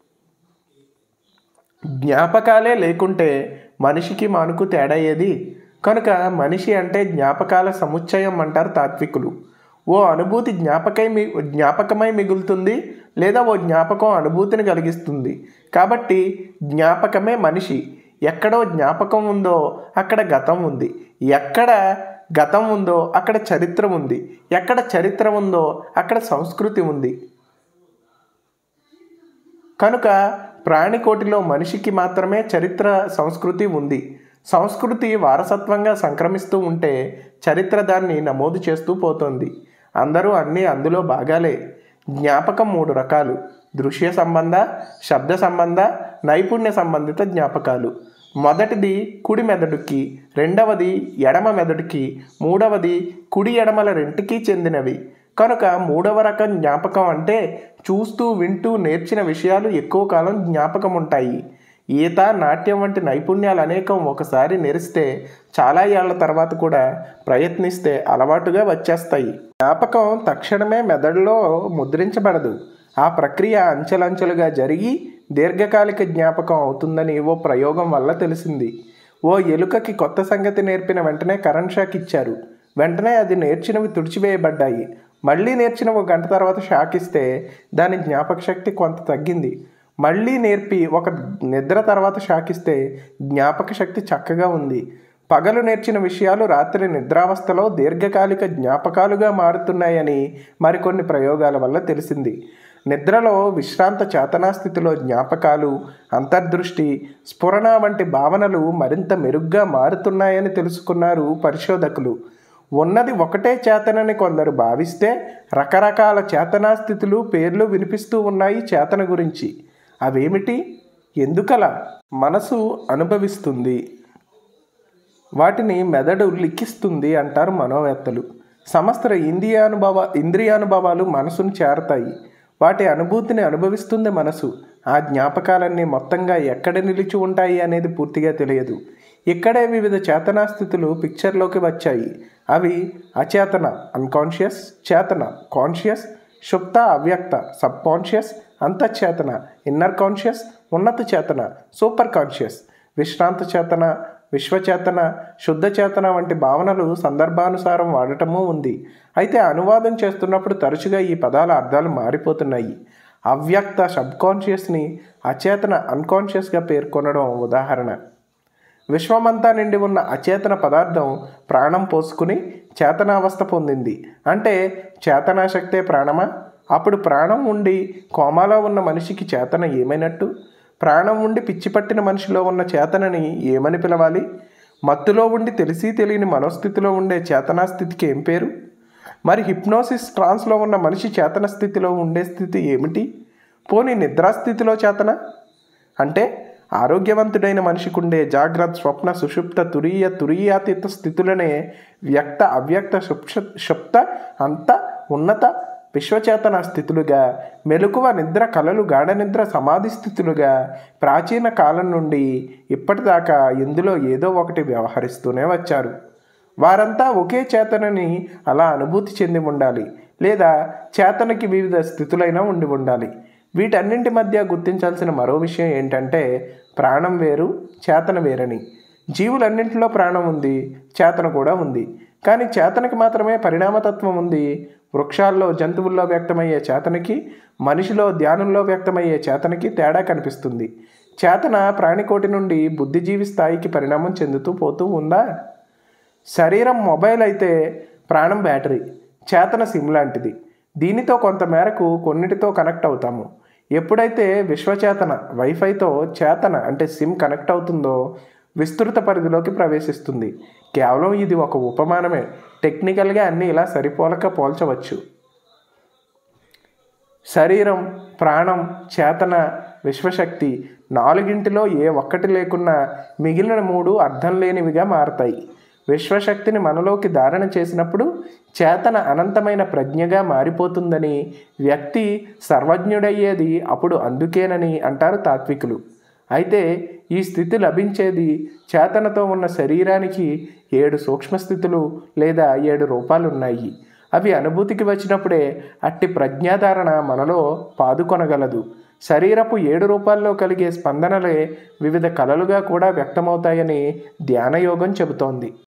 జ్ఞాపకాలే లేకుంటే మనిషికి మనకు తేడా ఏది కనుక మనిషి అంటే జ్ఞాపకాల సముచ్చయం అంటారు తాత్వికులు ఓ అనుభూతి జ్ఞాపకై మి జ్ఞాపకమై మిగులుతుంది లేదా ఓ జ్ఞాపకం అనుభూతిని కలిగిస్తుంది కాబట్టి జ్ఞాపకమే మనిషి ఎక్కడో జ్ఞాపకం ఉందో అక్కడ గతం ఉంది ఎక్కడ గతం ఉందో అక్కడ చరిత్ర ఉంది ఎక్కడ చరిత్ర ఉందో అక్కడ సంస్కృతి ఉంది కనుక ప్రాణికోటిలో మనిషికి మాత్రమే చరిత్ర సంస్కృతి ఉంది సంస్కృతి వారసత్వంగా సంక్రమిస్తూ ఉంటే చరిత్ర దాన్ని నమోదు చేస్తూ పోతోంది అందరూ అన్నీ అందులో భాగాలే జ్ఞాపకం మూడు రకాలు దృశ్య సంబంధ శబ్ద సంబంధ నైపుణ్య సంబంధిత జ్ఞాపకాలు మొదటిది కుడి మెదడుకి రెండవది ఎడమ మెదడుకి మూడవది కుడి ఎడమల రెంటికి చెందినవి కనుక మూడవ రకం జ్ఞాపకం అంటే చూస్తూ వింటూ నేర్చిన విషయాలు ఎక్కువ కాలం జ్ఞాపకం ఉంటాయి ఈత నాట్యం వంటి నైపుణ్యాలు అనేకం ఒకసారి నెరిస్తే చాలా ఏళ్ల తర్వాత కూడా ప్రయత్నిస్తే అలవాటుగా వచ్చేస్తాయి జ్ఞాపకం తక్షణమే మెదడులో ముద్రించబడదు ఆ ప్రక్రియ అంచెలంచెలుగా జరిగి దీర్ఘకాలిక జ్ఞాపకం అవుతుందని ఓ ప్రయోగం వల్ల తెలిసింది ఓ ఎలుకకి కొత్త సంగతి నేర్పిన వెంటనే కరెంట్ షాక్ ఇచ్చారు వెంటనే అది నేర్చినవి తుడిచివేయబడ్డాయి మళ్ళీ నేర్చిన ఒక గంట తర్వాత షాక్ ఇస్తే దాని జ్ఞాపక శక్తి కొంత తగ్గింది మళ్ళీ నేర్పి ఒక నిద్ర తర్వాత షాక్ ఇస్తే జ్ఞాపక శక్తి చక్కగా ఉంది పగలు నేర్చిన విషయాలు రాత్రి నిద్రావస్థలో దీర్ఘకాలిక జ్ఞాపకాలుగా మారుతున్నాయని మరికొన్ని ప్రయోగాల వల్ల తెలిసింది నిద్రలో విశ్రాంత చేతనా స్థితిలో జ్ఞాపకాలు అంతర్దృష్టి స్ఫురణ వంటి భావనలు మరింత మెరుగ్గా మారుతున్నాయని తెలుసుకున్నారు పరిశోధకులు ఉన్నది ఒకటే చేతనని కొందరు భావిస్తే రకరకాల చేతనా స్థితులు పేర్లు వినిపిస్తూ ఉన్నాయి చేతన గురించి అవేమిటి ఎందుకలా మనసు అనుభవిస్తుంది వాటిని మెదడు లిఖిస్తుంది అంటారు మనోవేత్తలు సమస్త ఇంద్రియానుభవ ఇంద్రియానుభవాలు మనసును చేరతాయి వాటి అనుభూతిని అనుభవిస్తుంది మనసు ఆ జ్ఞాపకాలన్నీ మొత్తంగా ఎక్కడ నిలిచి ఉంటాయి అనేది పూర్తిగా తెలియదు ఇక్కడే వివిధ చేతనా స్థితులు పిక్చర్లోకి వచ్చాయి అవి అచేతన అన్కాన్షియస్ చేతన కాన్షియస్ షుప్త అవ్యక్త సబ్ కాన్షియస్ అంతఃచేతన ఇన్నర్ కాన్షియస్ ఉన్నత చేతన సూపర్ కాన్షియస్ విశ్రాంత చేతన విశ్వచేతన శుద్ధ చేతన వంటి భావనలు సందర్భానుసారం వాడటము ఉంది అయితే అనువాదం చేస్తున్నప్పుడు తరచుగా ఈ పదాల అర్థాలు మారిపోతున్నాయి అవ్యక్త సబ్ కాన్షియస్ని అచేతన అన్కాన్షియస్గా పేర్కొనడం ఉదాహరణ విశ్వమంతా నిండి ఉన్న అచేతన పదార్థం ప్రాణం పోసుకుని చేతనావస్థ పొందింది అంటే చేతనాశక్తే ప్రాణమా అప్పుడు ప్రాణం ఉండి కోమాలో ఉన్న మనిషికి చేతన ఏమైనట్టు ప్రాణం ఉండి పిచ్చి పట్టిన మనిషిలో ఉన్న చేతనని ఏమని పిలవాలి మత్తులో ఉండి తెలిసి తెలియని మనోస్థితిలో ఉండే చేతనా స్థితికి ఏం పేరు మరి హిప్నోసిస్ ట్రాన్స్లో ఉన్న మనిషి చేతన స్థితిలో ఉండే స్థితి ఏమిటి పోనీ నిద్రాస్థితిలో చేతన అంటే ఆరోగ్యవంతుడైన మనిషికి ఉండే జాగ్రత్త స్వప్న సుషుప్త తురీయ తురీయాతీత స్థితులనే వ్యక్త అవ్యక్త సుప్ష షుప్త అంత ఉన్నత విశ్వచేతన స్థితులుగా మెలకువ నిద్ర కలలు గాఢ నిద్ర సమాధి స్థితులుగా ప్రాచీన కాలం నుండి ఇప్పటిదాకా ఇందులో ఏదో ఒకటి వ్యవహరిస్తూనే వచ్చారు వారంతా ఒకే చేతనని అలా అనుభూతి చెంది ఉండాలి లేదా చేతనకి వివిధ స్థితులైనా ఉండి ఉండాలి వీటన్నింటి మధ్య గుర్తించాల్సిన మరో విషయం ఏంటంటే ప్రాణం వేరు చేతన వేరని జీవులన్నింటిలో ప్రాణం ఉంది చేతన కూడా ఉంది కానీ చేతనకి మాత్రమే పరిణామతత్వం ఉంది వృక్షాల్లో జంతువుల్లో వ్యక్తమయ్యే చేతనకి మనిషిలో ధ్యానంలో వ్యక్తమయ్యే చేతనకి తేడా కనిపిస్తుంది చేతన ప్రాణికోటి నుండి బుద్ధిజీవి స్థాయికి పరిణామం చెందుతూ పోతూ ఉందా శరీరం మొబైల్ అయితే ప్రాణం బ్యాటరీ చేతన సిమ్ లాంటిది దీనితో కొంత మేరకు కొన్నిటితో కనెక్ట్ అవుతాము ఎప్పుడైతే విశ్వచేతన వైఫైతో చేతన అంటే సిమ్ కనెక్ట్ అవుతుందో విస్తృత పరిధిలోకి ప్రవేశిస్తుంది కేవలం ఇది ఒక ఉపమానమే టెక్నికల్గా అన్నీ ఇలా సరిపోలక పోల్చవచ్చు శరీరం ప్రాణం చేతన విశ్వశక్తి నాలుగింటిలో ఏ ఒక్కటి లేకున్నా మిగిలిన మూడు అర్థం లేనివిగా మారతాయి విశ్వశక్తిని మనలోకి ధారణ చేసినప్పుడు చేతన అనంతమైన ప్రజ్ఞగా మారిపోతుందని వ్యక్తి సర్వజ్ఞుడయ్యేది అప్పుడు అందుకేనని అంటారు తాత్వికులు అయితే ఈ స్థితి లభించేది చేతనతో ఉన్న శరీరానికి ఏడు సూక్ష్మస్థితులు లేదా ఏడు రూపాలు ఉన్నాయి అవి అనుభూతికి వచ్చినప్పుడే అట్టి ప్రజ్ఞాధారణ మనలో పాదుకొనగలదు శరీరపు ఏడు రూపాల్లో కలిగే స్పందనలే వివిధ కళలుగా కూడా వ్యక్తమవుతాయని ధ్యానయోగం చెబుతోంది